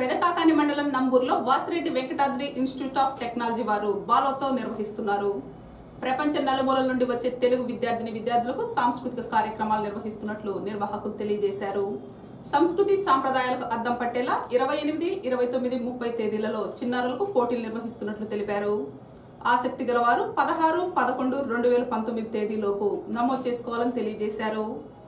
పెదకాకాని మండలం నంబూర్లో Vasireddy Venkatadri institute of technology వారు బాలోత్సవం నిర్వహిస్తున్నారు ప్రపంచ నలుమూలల నుండి వచ్చే తెలుగు విద్యార్థిని విద్యార్థులకు సాంస్కృతిక కార్యక్రమాలు నిర్వహిస్తున్నట్లు నిర్వాహకులు తెలియజేశారు సంస్కృతి సాంప్రదాయాలకు అద్దం పట్టేలా ఇరవై ఎనిమిది ఇరవై తొమ్మిది ముప్పై తేదీలలో చిన్నారులకు పోటీలు నిర్వహిస్తున్నట్లు తెలిపారు ఆసక్తి గలవారు పదహారు పదకొండు రెండు వేల పంతొమ్మిది తేదీలోపు నమోదు చేసుకోవాలని తెలియజేశారు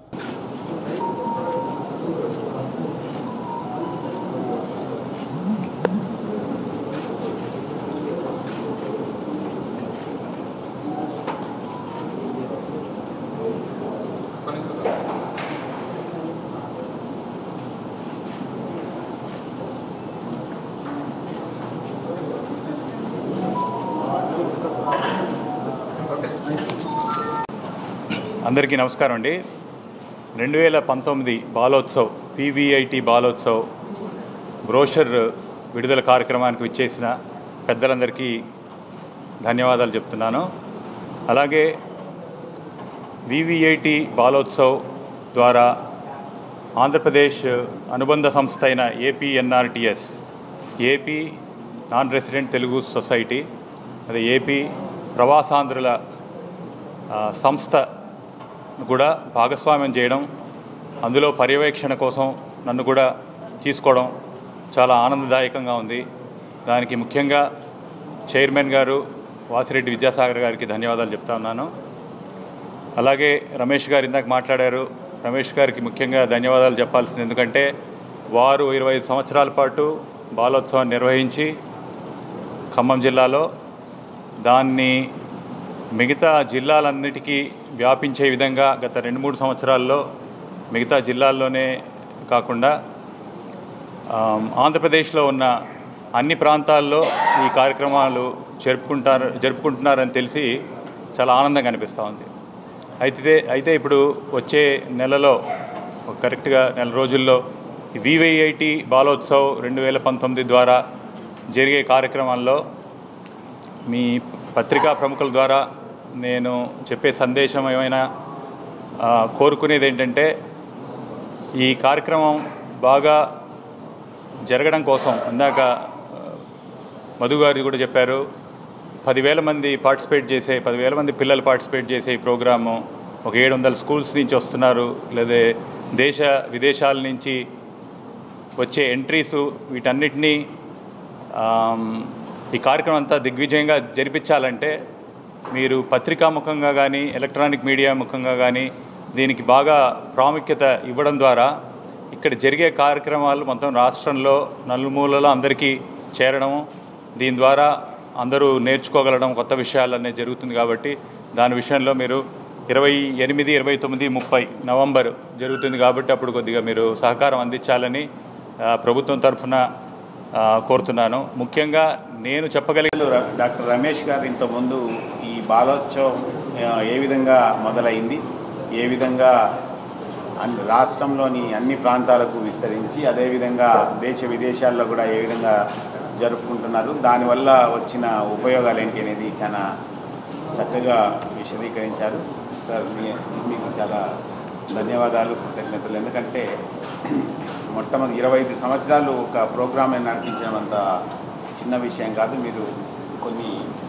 అందరికీ నమస్కారం అండి రెండు వేల పంతొమ్మిది బాలోత్సవ్ పీవీఐటి బాలోత్సవ్ బ్రోషర్ విడుదల కార్యక్రమానికి విచ్చేసిన పెద్దలందరికీ ధన్యవాదాలు చెప్తున్నాను అలాగే వివిఐటి బాలోత్సవ్ ద్వారా ఆంధ్రప్రదేశ్ అనుబంధ సంస్థ అయిన APNRTS AP non resident Telugu society అదే ఏపీ ప్రవాసాంధ్రుల ఆ, సంస్థ కూడా భాగస్వామ్యం చేయడం అందులో పర్యవేక్షణ కోసం నన్ను కూడా తీసుకోవడం చాలా ఆనందదాయకంగా ఉంది దానికి ముఖ్యంగా చైర్మన్ గారు వాసిరెడ్డి విద్యాసాగర్ గారికి ధన్యవాదాలు చెప్తా ఉన్నాను అలాగే రమేష్ గారు ఇందాక మాట్లాడారు రమేష్ గారికి ముఖ్యంగా ధన్యవాదాలు చెప్పాల్సింది ఎందుకంటే వారు ఇరవై ఐదు సంవత్సరాల పాటు బాలోత్సవాన్ని నిర్వహించి ఖమ్మం జిల్లాలో దాన్ని మిగతా జిల్లాలన్నిటికీ వ్యాపించే విధంగా గత రెండు మూడు సంవత్సరాల్లో మిగతా జిల్లాల్లోనే కాకుండా ఆమ్, ఆంధ్రప్రదేశ్లో ఉన్న అన్ని ప్రాంతాల్లో ఈ కార్యక్రమాలు జరుపుకుంటారు జరుపుకుంటున్నారని తెలిసి చాలా ఆనందంగా అనిపిస్తూ ఉంది అయితే అయితే ఇప్పుడు వచ్చే నెలలో ఒక కరెక్ట్గా నెల రోజుల్లో వివైఐటి బాలోత్సవ్ రెండు వేల పంతొమ్మిది ద్వారా జరిగే కార్యక్రమాల్లో మీ పత్రికా ప్రముఖుల ద్వారా నేను చెప్పే సందేశం ఏమైనా ఆ, కోరుకునేది ఏంటంటే ఈ కార్యక్రమం బాగా జరగడం కోసం ఇందాక ఆ, మధు గారు కూడా చెప్పారు పదివేల మంది పార్టిసిపేట్ చేసే పదివేల మంది పిల్లలు పార్టిసిపేట్ చేసే ఈ ప్రోగ్రాము ఒక ఏడు వందల స్కూల్స్ నుంచి వస్తున్నారు లేదా దేశ విదేశాల నుంచి వచ్చే ఎంట్రీసు వీటన్నిటినీ ఆమ్, ఈ కార్యక్రమం అంతా దిగ్విజయంగా జరిపించాలంటే మీరు పత్రికా ముఖంగా కానీ ఎలక్ట్రానిక్ మీడియా ముఖంగా కానీ దీనికి బాగా ప్రాముఖ్యత ఇవ్వడం ద్వారా ఇక్కడ జరిగే కార్యక్రమాలు మొత్తం రాష్ట్రంలో నలుమూలలో అందరికీ చేరడం దీని ద్వారా అందరూ నేర్చుకోగలడం కొత్త విషయాలు అనేది జరుగుతుంది కాబట్టి దాని విషయంలో మీరు ఇరవై ఎనిమిది ఇరవై తొమ్మిది ముప్పై నవంబర్ జరుగుతుంది కాబట్టి అప్పుడు కొద్దిగా మీరు సహకారం అందించాలని ఆ, ప్రభుత్వం తరఫున ఆ, కోరుతున్నాను ముఖ్యంగా నేను చెప్పగలిగే ర- డాక్టర్ రమేష్ గారు ఇంతకుముందు ఈ బాలోత్సవం ఆ, ఏ విధంగా మొదలైంది ఏ విధంగా అన్ని రాష్ట్రంలోని అన్ని ప్రాంతాలకు విస్తరించి అదేవిధంగా దేశ విదేశాల్లో కూడా ఏ విధంగా జరుపుకుంటున్నారు దానివల్ల వచ్చిన ఉపయోగాలు ఏంటి అనేది చాలా చక్కగా విశదీకరించారు సార్ మీ మీకు చాలా ధన్యవాదాలు కృతజ్ఞతలు ఎందుకంటే మొట్టమొదటి ఇరవై ఐదు సంవత్సరాలు ఒక ప్రోగ్రామ్ నడిపించడం అంత చిన్న విషయం కాదు మీరు కొన్ని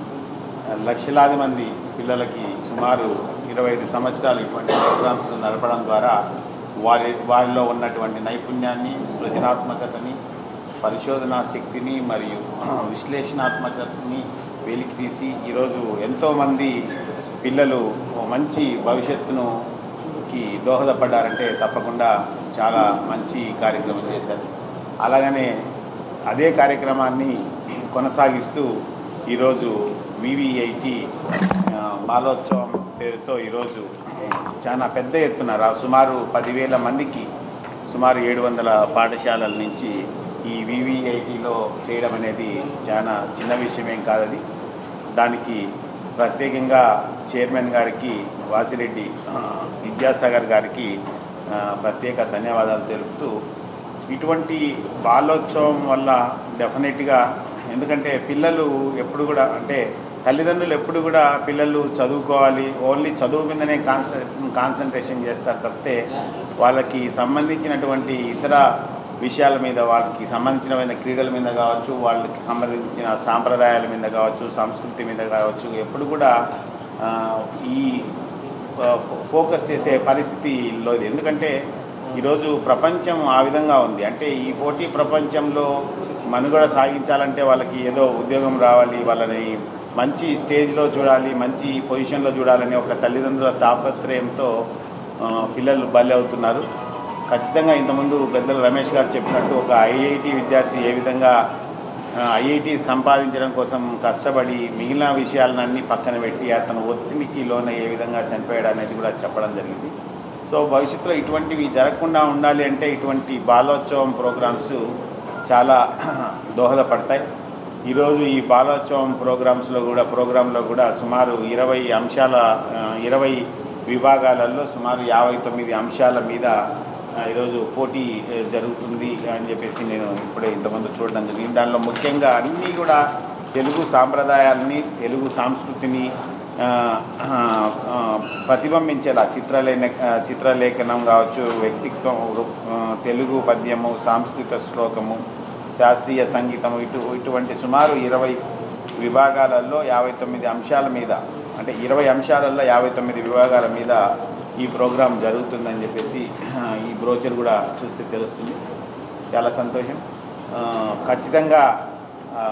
లక్షలాది మంది పిల్లలకి సుమారు ఇరవై ఐదు సంవత్సరాలు ఇటువంటి ప్రోగ్రామ్స్ నడపడం ద్వారా వారి వారిలో ఉన్నటువంటి నైపుణ్యాన్ని సృజనాత్మకతని పరిశోధనా శక్తిని మరియు విశ్లేషణాత్మకతని వెలికి తీసి ఈరోజు ఎంతోమంది పిల్లలు ఓ మంచి భవిష్యత్తును కి దోహదపడ్డారంటే తప్పకుండా చాలా మంచి కార్యక్రమం చేశారు అలాగనే అదే కార్యక్రమాన్ని కొనసాగిస్తూ ఈరోజు వివిఐటి బాలోత్సవం పేరుతో ఈరోజు చాలా పెద్ద ఎత్తున రా సుమారు పదివేల మందికి సుమారు ఏడు వందల పాఠశాలల నుంచి ఈ వివిఐటిలో చేయడం అనేది చాలా చిన్న విషయమేం కాదది దానికి ప్రత్యేకంగా చైర్మన్ గారికి వాసిరెడ్డి ఆ, విద్యాసాగర్ గారికి ఆ, ప్రత్యేక ధన్యవాదాలు తెలుపుతూ ఇటువంటి బాలోత్సవం వల్ల డెఫినెట్గా ఎందుకంటే పిల్లలు ఎప్పుడు కూడా అంటే తల్లిదండ్రులు ఎప్పుడు కూడా పిల్లలు చదువుకోవాలి ఓన్లీ చదువు మీదనే కాన్సన్ కాన్సన్ట్రేషన్ చేస్తారు తప్పితే వాళ్ళకి సంబంధించినటువంటి ఇతర విషయాల మీద వాళ్ళకి సంబంధించిన క్రీడల మీద కావచ్చు వాళ్ళకి సంబంధించిన సాంప్రదాయాల మీద కావచ్చు సంస్కృతి మీద కావచ్చు ఎప్పుడు కూడా ఆ, ఈ ఆ, ఫో- ఫోకస్ చేసే పరిస్థితిలో ఇది ఎందుకంటే ఈరోజు ప్రపంచం ఆ విధంగా ఉంది అంటే ఈ పోటీ ప్రపంచంలో మనుగడ సాగించాలంటే వాళ్ళకి ఏదో ఉద్యోగం రావాలి వాళ్ళని మంచి స్టేజ్లో చూడాలి మంచి పొజిషన్లో చూడాలని ఒక తల్లిదండ్రుల తాపత్రయంతో ఆ, పిల్లలు బలి అవుతున్నారు ఖచ్చితంగా ఇంతకుముందు పెద్దలు రమేష్ గారు చెప్పినట్టు ఒక ఐఐటి విద్యార్థి ఏ విధంగా ఐఐటి సంపాదించడం కోసం కష్టపడి మిగిలిన విషయాలన్నీ పక్కన పెట్టి అతను ఒత్తిడికి లోన ఏ విధంగా చనిపోయాడు అనేది కూడా చెప్పడం జరిగింది సో భవిష్యత్తులో ఇటువంటివి జరగకుండా ఉండాలి అంటే ఇటువంటి బాలోత్సవం ప్రోగ్రామ్స్ చాలా దోహదపడతాయి ఈరోజు ఈ బాలోత్సవం ప్రోగ్రామ్స్లో కూడా ప్రోగ్రాంలో కూడా సుమారు ఇరవై అంశాల ఆ, ఇరవై విభాగాలలో సుమారు యాభై తొమ్మిది అంశాల మీద ఆ, ఈరోజు పోటీ ఆ, జరుగుతుంది అని చెప్పేసి నేను ఇప్పుడే ఇంతమంది చూడడం జరిగింది దానిలో ముఖ్యంగా అన్నీ కూడా తెలుగు సాంప్రదాయాల్ని తెలుగు సంస్కృతిని ఆ, ఆ, ఆ, ప్రతిబింబించేలా చిత్రలేన ఆ, చిత్రలేఖనం కావచ్చు వ్యక్తిత్వం ఆ, తెలుగు పద్యము సాంస్కృతిక శ్లోకము శాస్త్రీయ సంగీతం ఇటు ఇటువంటి సుమారు ఇరవై విభాగాలలో యాభై తొమ్మిది అంశాల మీద అంటే ఇరవై అంశాలలో యాభై తొమ్మిది విభాగాల మీద ఈ ప్రోగ్రాం జరుగుతుందని చెప్పేసి ఆ, ఈ బ్రోచర్ కూడా చూస్తే తెలుస్తుంది చాలా సంతోషం ఆ, ఖచ్చితంగా ఆ,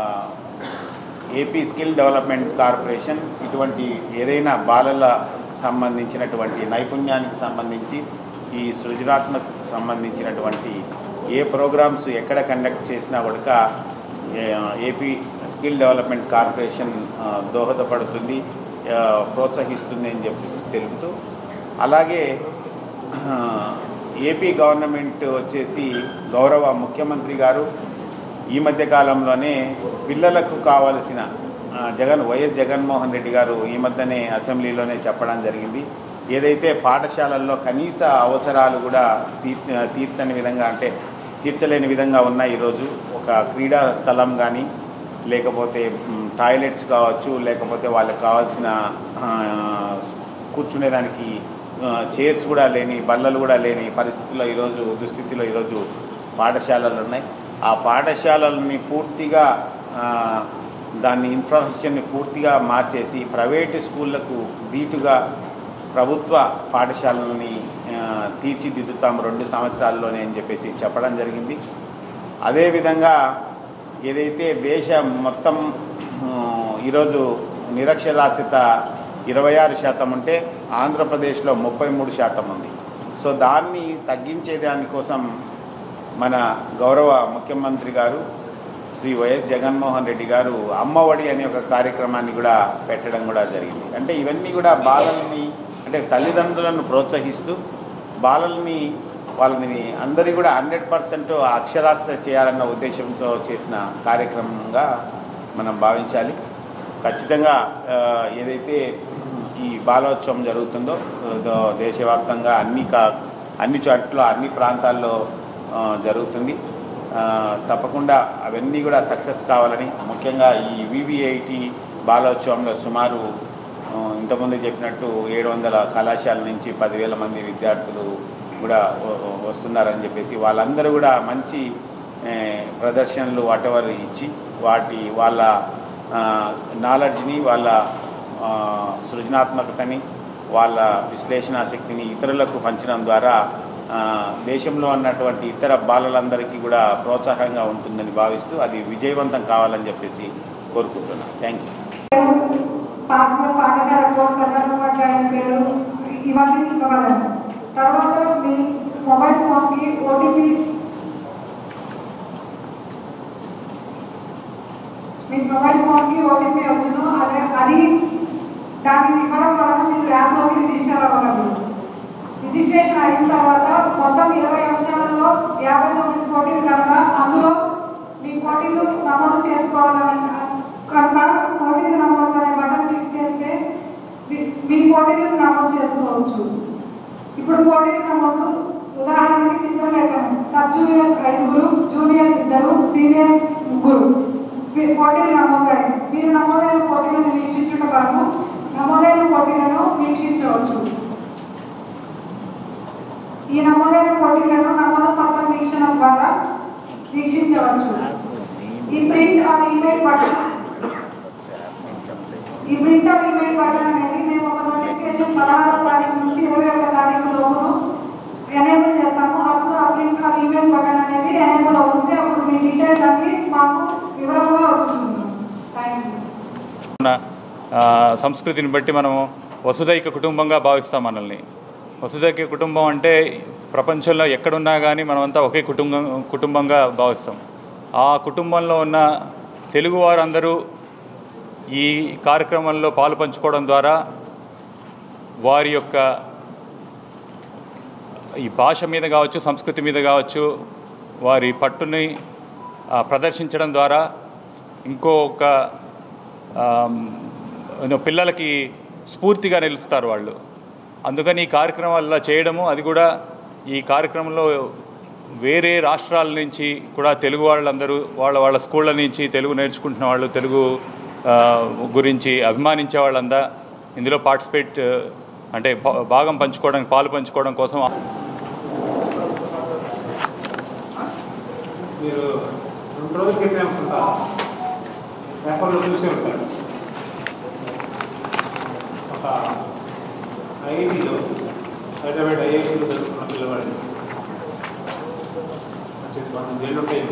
ఏపీ స్కిల్ డెవలప్మెంట్ కార్పొరేషన్ ఇటువంటి ఏదైనా బాలల సంబంధించినటువంటి నైపుణ్యానికి సంబంధించి ఈ సృజనాత్మకకు సంబంధించినటువంటి ఏ ప్రోగ్రామ్స్ ఎక్కడ కండక్ట్ చేసినా కూడా ఏపీ స్కిల్ డెవలప్మెంట్ కార్పొరేషన్ ఆ, దోహదపడుతుంది ఆ, ప్రోత్సహిస్తుంది అని చెప్పి తెలుపుతూ అలాగే ఆ, ఏపీ గవర్నమెంట్ వచ్చేసి గౌరవ ముఖ్యమంత్రి గారు ఈ మధ్య కాలంలోనే పిల్లలకు కావలసిన ఆ, జగన్ వైఎస్ జగన్మోహన్ రెడ్డి గారు ఈ మధ్యనే అసెంబ్లీలోనే చెప్పడం జరిగింది ఏదైతే పాఠశాలల్లో కనీస అవసరాలు కూడా తీర్ తీర్చని విధంగా అంటే తీర్చలేని విధంగా ఉన్నాయి ఈరోజు ఒక క్రీడా స్థలం కానీ లేకపోతే మ్, టాయిలెట్స్ కావచ్చు లేకపోతే వాళ్ళకి కావాల్సిన ఆ, కూర్చునేదానికి ఆ, చైర్స్ కూడా లేని బల్లలు కూడా లేని పరిస్థితుల్లో ఈరోజు దుస్థితిలో ఈరోజు పాఠశాలలు ఉన్నాయి ఆ పాఠశాలల్ని పూర్తిగా ఆ, దాన్ని ఇన్ఫ్రాస్ట్రక్చర్ని పూర్తిగా మార్చేసి ప్రైవేటు స్కూళ్ళకు ధీటుగా ప్రభుత్వ పాఠశాలల్ని ఆ, తీర్చిదిద్దుతాం రెండు సంవత్సరాల్లోనే అని చెప్పేసి చెప్పడం జరిగింది అదేవిధంగా ఏదైతే దేశ మొత్తం ఆ, ఈరోజు నిరక్షరాస్యత ఇరవై ఆరు శాతం ఉంటే ఆంధ్రప్రదేశ్లో ముప్పై మూడు శాతం ఉంది సో దాన్ని తగ్గించే దానికోసం మన గౌరవ ముఖ్యమంత్రి గారు శ్రీ వైఎస్ జగన్మోహన్ రెడ్డి గారు అమ్మఒడి అనే ఒక కార్యక్రమాన్ని కూడా పెట్టడం కూడా జరిగింది అంటే ఇవన్నీ కూడా బాలల్ని అంటే తల్లిదండ్రులను ప్రోత్సహిస్తూ బాలల్ని వాళ్ళని అందరి కూడా హండ్రెడ్ పర్సెంట్ అక్షరాస్యత చేయాలన్న ఉద్దేశంతో చేసిన కార్యక్రమంగా మనం భావించాలి ఖచ్చితంగా ఆ, ఏదైతే ఈ బాలోత్సవం జరుగుతుందో దో- దేశవ్యాప్తంగా అన్ని కా అన్ని చోట్ల అన్ని ప్రాంతాల్లో ఆ, జరుగుతుంది ఆ, తప్పకుండా అవన్నీ కూడా సక్సెస్ కావాలని ముఖ్యంగా ఈ వివిఐటి బాలోత్సవంలో సుమారు ఆ, ఇంతకుముందు చెప్పినట్టు ఏడు వందల కళాశాల నుంచి పదివేల మంది విద్యార్థులు కూడా వ- వ- వస్తున్నారని చెప్పేసి వాళ్ళందరూ కూడా మంచి ఏ, ప్రదర్శనలు వాటెవర్ ఇచ్చి వాటి వాళ్ళ నాలెడ్జ్ని వాళ్ళ ఆ, సృజనాత్మకతని వాళ్ళ విశ్లేషణ శక్తిని ఇతరులకు పంచడం ద్వారా ఆ, దేశంలో ఉన్నటువంటి ఇతర బాలలందరికీ కూడా ప్రోత్సాహంగా ఉంటుందని భావిస్తూ అది విజయవంతం కావాలని చెప్పేసి కోరుకుంటున్నాను థ్యాంక్ యూ పాఠశాల పాఠశాల కోర్టు ప్రధానోపాధ్యాయుల పేరు ఇవన్నీ ఇవ్వగలను తర్వాత మీ మొబైల్ ఫోన్కి ఓటీపీ మీ మొబైల్ ఫోన్కి ఓటీపీ వచ్చును అదే అది దాన్ని ఇవ్వడం వలన మీరు యాప్లోకి రిజిస్టర్ అవ్వగలరు రిజిస్ట్రేషన్ అయిన తర్వాత మొత్తం ఇరవై అంశాలలో యాభై తొమ్మిది పోటీలు కనుక అందులో మీ పోటీలు నమోదు చేసుకోవాలని కనుక పోటీలు నమోదు అనే బటన్ క్లిక్ చేస్తే మీ- మీ పోటీలను నమోదు చేసుకోవచ్చు ఇప్పుడు పోటీలు నమోదు ఉదాహరణకి చిత్రలేఖనం సబ్ జూనియర్స్ ఐదుగురు జూనియర్స్ ఇద్దరు సీనియర్స్ ముగ్గురు మీ పోటీలు నమోదైన మీరు నమోదైన పోటీలను వీక్షించుట వరకు నమోదైన పోటీలను వీక్షించవచ్చు ఈ నమోదైన పోటీలను నమోదు పత్రం వీక్షణ ద్వారా వీక్షించవచ్చు ఈ ప్రింట్ ఆర్ ఈమెయిల్ బటన్ ఈ ప్రింట్ ఆర్ ఈమెయిల్ బటన్ అనేది మేము ఒక నోటిఫికేషన్ పదహారవ తారీఖు నుంచి ఇరవై ఒక తారీఖు లోపు ఎనేబుల్ చేస్తాము అప్పుడు ఆ ప్రింట్ ఆర్ ఈమెయిల్ బటన్ అనేది ఎనేబుల్ అవుతుంది అప్పుడు మీ డీటెయిల్స్ అన్ని మాకు వివరంగా వస్తుంది థ్యాంక్ యూ మన ఆ, సంస్కృతిని బట్టి మనం వసుదైక కుటుంబంగా భావిస్తాం మనల్ని వసుదైక కుటుంబం అంటే ప్రపంచంలో ఎక్కడున్నా కానీ మనమంతా ఒకే కుటుంబం కుటుంబంగా భావిస్తాం ఆ కుటుంబంలో ఉన్న తెలుగు వారందరూ ఈ కార్యక్రమంలో పాలు పంచుకోవడం ద్వారా వారి యొక్క ఈ భాష మీద కావచ్చు సంస్కృతి మీద కావచ్చు వారి పట్టుని ఆ, ప్రదర్శించడం ద్వారా ఇంకొక ఆమ్, ఏదో పిల్లలకి స్ఫూర్తిగా నిలుస్తారు వాళ్ళు అందుకని ఈ కార్యక్రమాలు ఇలా చేయడము అది కూడా ఈ కార్యక్రమంలో వేరే రాష్ట్రాల నుంచి కూడా తెలుగు వాళ్ళందరూ వాళ్ళ వాళ్ళ స్కూళ్ళ నుంచి తెలుగు నేర్చుకుంటున్న వాళ్ళు తెలుగు ఆ, గురించి అభిమానించే వాళ్ళందా ఇందులో పార్టిసిపేట్ అంటే భా- భాగం పంచుకోవడానికి పాలు పంచుకోవడం కోసం మీరు రెండు రోజుల క్రితం అనుకుంటా పేపర్లో చూసే ఉంటారు ఒక ఐఐటీలో హైదరాబాద్ ఐఐటీలో చదువుకున్న పిల్లవాడిని మంచిది పన్నెండు ఏళ్ళు ఉంటాయి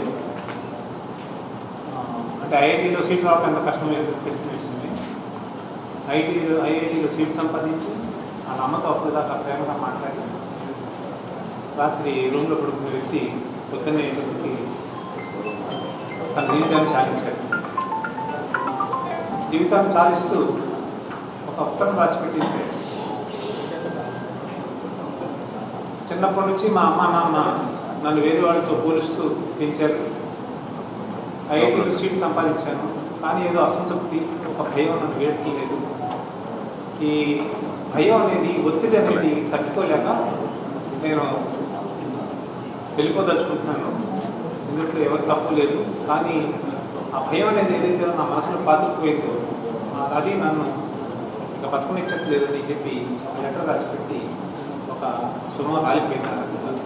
ఆ, అంటే ఐఐటీలో సీట్ రావడం ఎంత కష్టం లేదు తెలిసిన విషయమే ఐఐటీలో ఐఐటీలో సీట్ సంపాదించి వాళ్ళ అమ్మతో అప్పుడు దాకా ప్రేమగా మాట్లాడి రాత్రి రూమ్లో పడుకుని వేసి పొద్దున్నే ఇంటికి తన జీవితాన్ని సాగించాడు జీవితాన్ని సాధిస్తూ ఒక ఉత్తరం రాసిపెట్టింది చిన్నప్పటి నుంచి మా అమ్మ నాన్న నన్ను వేరే వాళ్ళతో పోలుస్తూ పెంచారు ఐఐటీలో సీట్ సంపాదించాను కానీ ఏదో అసంతృప్తి ఒక భయం నన్ను వేడట్లేదు ఈ భయం అనేది ఒత్తిడి అనేది తట్టుకోలేక నేను వెళ్ళిపోదలుచుకుంటున్నాను ఇందులో ఎవరు తప్పు లేదు కానీ ఆ భయం అనేది ఏదైతే నా మనసులో పాతుకుపోయిందో ఆ అది నన్ను ఇక బతకనిచ్చట్లేదు అని చెప్పి లెటర్ రాసి పెట్టి ఒక సుమ రాలిపోయినారు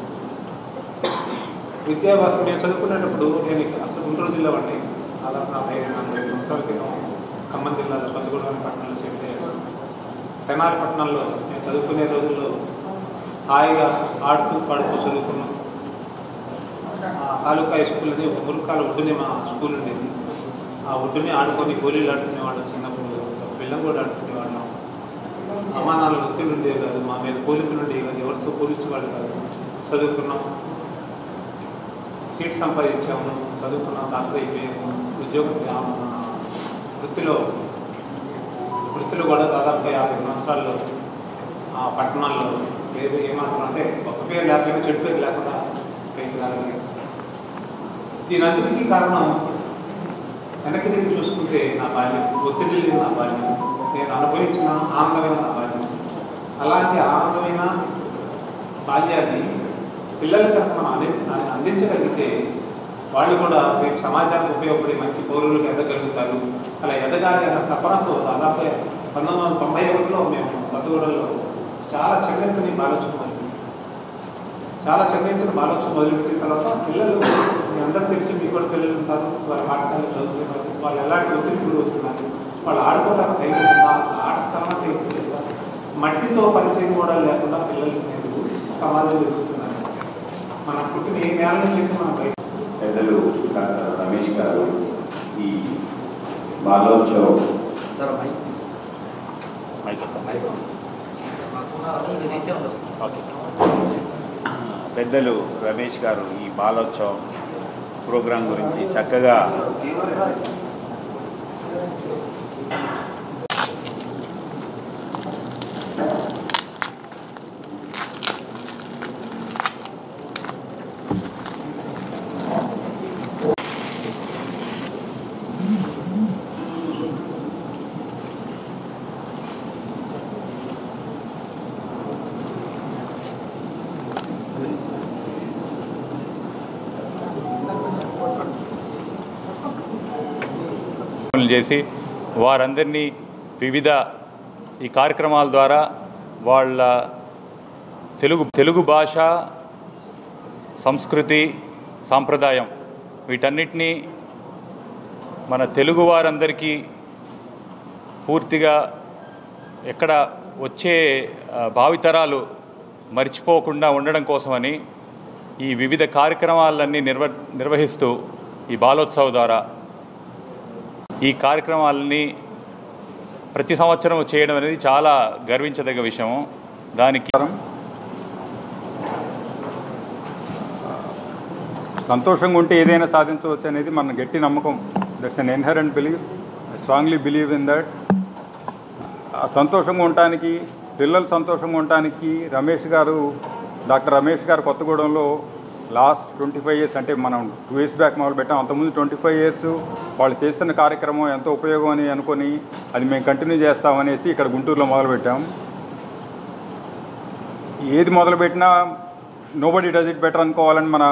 విద్యాభ్యాసం నేను చదువుకునేటప్పుడు నేను ఇక్కడ అసలు గుంటూరు జిల్లా వాడిని దాదాపు నలభై నలభై ఐదు సంవత్సరాల క్రితం ఖమ్మం జిల్లాలో పదకొండు పట్టణంలో సెటిల్ అయ్యాను తెనాలి పట్టణంలో నేను చదువుకునే రోజుల్లో హాయిగా ఆడుతూ పాడుతూ చదువుకున్నాం ఆ తాలూకా హై స్కూల్ అనేది ఒక మురుకాల ఒడ్డునే మా స్కూల్ ఉండేది ఆ ఒడ్డునే ఆడుకొని గోళీలు ఆడుకునేవాళ్ళం చిన్నప్పుడు పిల్లం కూడా ఆడుకునేవాళ్ళం అమ్మా నాన్న ఒత్తిడి ఉండేవి కాదు మా మీద పోలికలు ఉండేవి కాదు ఎవరితో పోలించేవాళ్ళు కాదు చదువుకున్నాం సీట్ సంపాదించాము చదువుకున్నాం డాక్టర్ అయిపోయాము ఉద్యోగం ఆ, వృత్తిలో వృత్తిలో కూడా దాదాపు యాభై సంవత్సరాల్లో ఆ పట్టణాల్లో లేదు ఏమంటున్నా అంటే ఒక పేరు లేకపోయినా చెడు పేరు లేకుండా పేరు రాలేదు దీని అన్నిటికీ కారణం వెనక్కి తిరిగి చూసుకుంటే నా బాల్యం ఒత్తిడి లేని నా బాల్యం నేను అనుభవించిన ఆనందమైన నా బాల్యం అలాంటి ఆనందమైన బాల్యాన్ని పిల్లలకి కనుక మనం అంది అందించగలిగితే వాళ్ళు కూడా రేపు సమాజానికి ఉపయోగపడి మంచి పౌరులుగా ఎదగలుగుతారు అలా ఎదగాలి అన్న తపనతో దాదాపు పంతొమ్మిది వందల తొంభై ఒకటిలో మేము కొత్తగూడలో చాలా చెన్నెత్తుని ఆలోచన మొదలుపెట్టాం. చాలా చెన్నెత్తుని ఆలోచన మొదలుపెట్టిన తర్వాత పిల్లలు మీ అందరూ తెలిసి మీకు కూడా పిల్లలు ఉంటారు వాళ్ళ పాఠశాలలో చదువుతున్నారు వాళ్ళు ఎలాంటి ఒత్తిడి గురవుతున్నారు వాళ్ళు ఆడుకోవడానికి ధైర్యం ఉందా అసలు ఆట స్థానం తెలుస్తుందా మట్టితో పరిచయం కూడా లేకుండా పిల్లలు ఎందుకు సమాజంలో ఎదుగుతున్నారు మనం పుట్టిన ఏ నేల నుంచి అయితే మనం బయట పెద్దలు డాక్టర్ రమేష్ గారు ఈ బాలోత్సవ్ పెద్దలు రమేష్ గారు ఈ బాలోత్సవ్ ప్రోగ్రాం గురించి చక్కగా పనులు చేసి వారందరినీ వివిధ ఈ కార్యక్రమాల ద్వారా వాళ్ళ తెలుగు తెలుగు భాష సంస్కృతి సాంప్రదాయం వీటన్నిటినీ మన తెలుగు వారందరికీ పూర్తిగా ఎక్కడ వచ్చే ఆ, భావితరాలు మర్చిపోకుండా ఉండడం కోసమని ఈ వివిధ కార్యక్రమాలన్నీ నిర్వ నిర్వహిస్తూ ఈ బాలోత్సవ్ ద్వారా ఈ కార్యక్రమాలని ప్రతి సంవత్సరం చేయడం అనేది చాలా గర్వించదగ్గ విషయం దానికి సంతోషంగా ఉంటే ఏదైనా సాధించవచ్చు అనేది మన గట్టి నమ్మకం that's an inherent believe I strongly believe in that సంతోషంగా ఉండటానికి పిల్లలు సంతోషంగా ఉండటానికి రమేష్ గారు డాక్టర్ రమేష్ గారు కొత్తగూడెంలో లాస్ట్ ట్వంటీ ఫైవ్ ఇయర్స్ అంటే మనం టూ ఇయర్స్ బ్యాక్ మొదలు పెట్టాం అంతకుముందు ట్వంటీ ఫైవ్ ఇయర్స్ వాళ్ళు చేస్తున్న కార్యక్రమం ఎంతో ఉపయోగం అని అనుకొని అది మేము కంటిన్యూ చేస్తామనేసి ఇక్కడ గుంటూరులో మొదలుపెట్టాం ఏది మొదలుపెట్టినా నోబడి డస్ ఇట్ బెటర్ అనుకోవాలని మన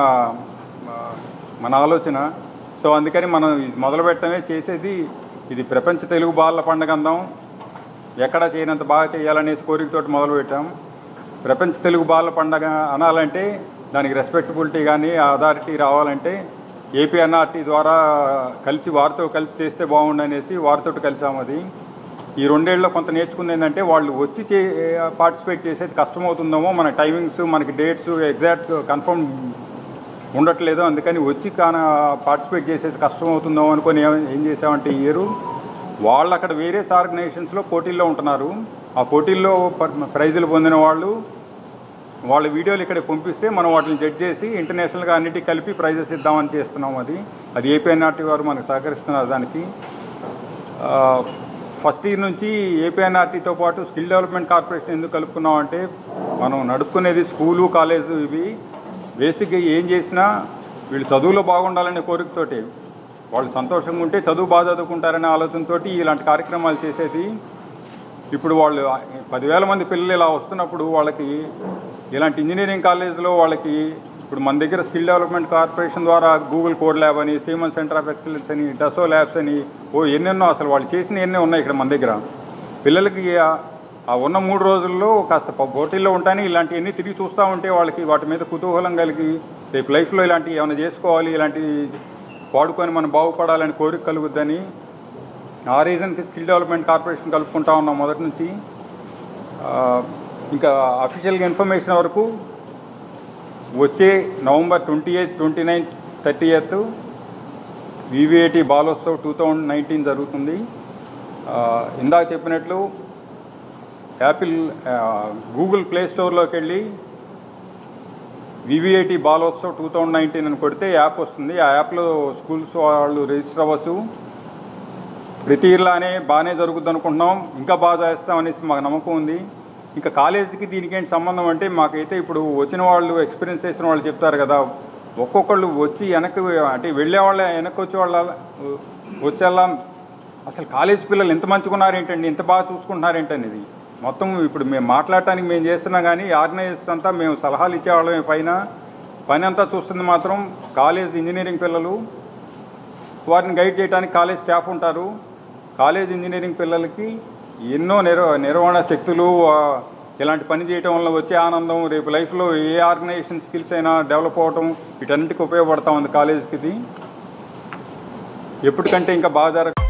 మన ఆలోచన సో అందుకని మనం ఇది మొదలు పెట్టడమే చేసేది ఇది ప్రపంచ తెలుగు బాలల పండుగ అందాం ఎక్కడ చేయనంత బాగా చేయాలనేసి కోరికతోటి మొదలుపెట్టాం ప్రపంచ తెలుగు బాలల పండగ అనాలంటే దానికి రెస్పెక్టబిలిటీ కానీ అథారిటీ రావాలంటే ఏపీఎన్ఆర్టీ ద్వారా కలిసి వారితో కలిసి చేస్తే బాగుండనేసి వారితో కలిసాం అది ఈ రెండేళ్ళలో కొంత నేర్చుకుంది ఏంటంటే వాళ్ళు వచ్చి చే పార్టిసిపేట్ చేసేది కష్టమవుతుందేమో మన టైమింగ్స్ మనకి డేట్స్ ఎగ్జాక్ట్ కన్ఫర్మ్ ఉండట్లేదు అందుకని వచ్చి కాన పార్టిసిపేట్ చేసేది కష్టమవుతుందేమో అనుకొని ఏం- ఏం చేసామంటే ఈ ఇయర్ వాళ్ళు అక్కడ వేరియస్ ఆర్గనైజేషన్స్లో పోటీల్లో ఉంటున్నారు ఆ పోటీల్లో ప- ప్రైజులు పొందిన వాళ్ళు వాళ్ళ వీడియోలు ఇక్కడ పంపిస్తే మనం వాటిని జడ్జ్ చేసి ఇంటర్నేషనల్గా అన్నిటికీ కలిపి ప్రైజెస్ ఇద్దామని చేస్తున్నాం అది అది ఏపీఎన్ఆర్టీ వారు మనకు సహకరిస్తున్నారు దానికి ఆ, ఫస్ట్ ఇయర్ నుంచి ఏపీఎన్ఆర్టీతో పాటు స్కిల్ డెవలప్మెంట్ కార్పొరేషన్ ఎందుకు కలుపుకున్నాం అంటే మనం నడుపుకునేది స్కూలు కాలేజు ఇవి బేసిక్గా ఏం చేసినా వీళ్ళు చదువులో బాగుండాలనే కోరికతోటి వాళ్ళు సంతోషంగా ఉంటే చదువు బాగా చదువుకుంటారనే ఆలోచనతో ఇలాంటి కార్యక్రమాలు చేసేది ఇప్పుడు వాళ్ళు పదివేల మంది పిల్లలు ఇలా వస్తున్నప్పుడు వాళ్ళకి ఇలాంటి ఇంజనీరింగ్ కాలేజ్లో వాళ్ళకి ఇప్పుడు మన దగ్గర స్కిల్ డెవలప్మెంట్ కార్పొరేషన్ ద్వారా గూగుల్ కోడ్ ల్యాబ్ అని సీమన్ సెంటర్ ఆఫ్ ఎక్సలెన్స్ అని డసో ల్యాబ్స్ అని ఓ ఎన్నెన్నో అసలు వాళ్ళు చేసిన ఎన్నో ఉన్నాయి ఇక్కడ మన దగ్గర పిల్లలకి ఆ- ఆ ఉన్న మూడు రోజుల్లో కాస్త ప- పోటీల్లో ఉంటాయని ఇలాంటివన్నీ తిరిగి చూస్తూ ఉంటే వాళ్ళకి వాటి మీద కుతూహలం కలిగి రేపు లైఫ్లో ఇలాంటివి ఏమైనా చేసుకోవాలి ఇలాంటి వాడుకొని మనం బాగుపడాలని కోరిక కలుగుద్దని ఆ రీజన్కి స్కిల్ డెవలప్మెంట్ కార్పొరేషన్ కలుపుకుంటా ఉన్నాం మొదటి నుంచి ఆ, ఇంకా అఫీషియల్గా ఇన్ఫర్మేషన్ వరకు వచ్చే November twenty eighth twenty nine thirty eighth VVIT Balotsav two thousand nineteen జరుగుతుంది ఆ, ఇందాక చెప్పినట్లు యాపిల్ ఆ, గూగుల్ ప్లే స్టోర్లోకి వెళ్ళి VVIT Balotsav two thousand nineteen అని కొడితే యాప్ వస్తుంది ఆ యాప్లో స్కూల్స్ వాళ్ళు రిజిస్టర్ అవ్వచ్చు ప్రతి ఇయర్లానే బాగానే జరుగుద్ది అనుకుంటున్నాం ఇంకా బాగా చేస్తాం అనేసి మాకు నమ్మకం ఉంది ఇంకా కాలేజీకి దీనికి ఏంటి సంబంధం అంటే మాకైతే ఇప్పుడు వచ్చిన వాళ్ళు ఎక్స్పీరియన్స్ చేసిన వాళ్ళు చెప్తారు కదా ఒక్కొక్కళ్ళు వచ్చి వెనక్కి అంటే వెళ్ళే వాళ్ళ వెనక్కి వచ్చే వాళ్ళ వచ్చేలా అసలు కాలేజ్ పిల్లలు ఎంత మంచిగా ఉన్నారేంటండి ఎంత బాగా చూసుకుంటున్నారేంటనేది మొత్తం ఇప్పుడు మేము మాట్లాడటానికి మేము చేస్తున్నాం కానీ ఆర్గనైజర్స్ అంతా మేము సలహాలు ఇచ్చేవాళ్ళమే పైన పని అంతా చూస్తుంది మాత్రం కాలేజ్ ఇంజనీరింగ్ పిల్లలు వారిని గైడ్ చేయడానికి కాలేజ్ స్టాఫ్ ఉంటారు కాలేజ్ ఇంజనీరింగ్ పిల్లలకి ఎన్నో నిర్వ నిర్వహణ శక్తులు ఆ, ఇలాంటి పని చేయటం వల్ల వచ్చే ఆనందం రేపు లైఫ్లో ఏ ఆర్గనైజేషన్ స్కిల్స్ అయినా డెవలప్ అవటం వీటన్నిటికీ ఉపయోగపడతా ఉంది కాలేజ్కి ఇది ఎప్పటికంటే ఇంకా బాగా జరగ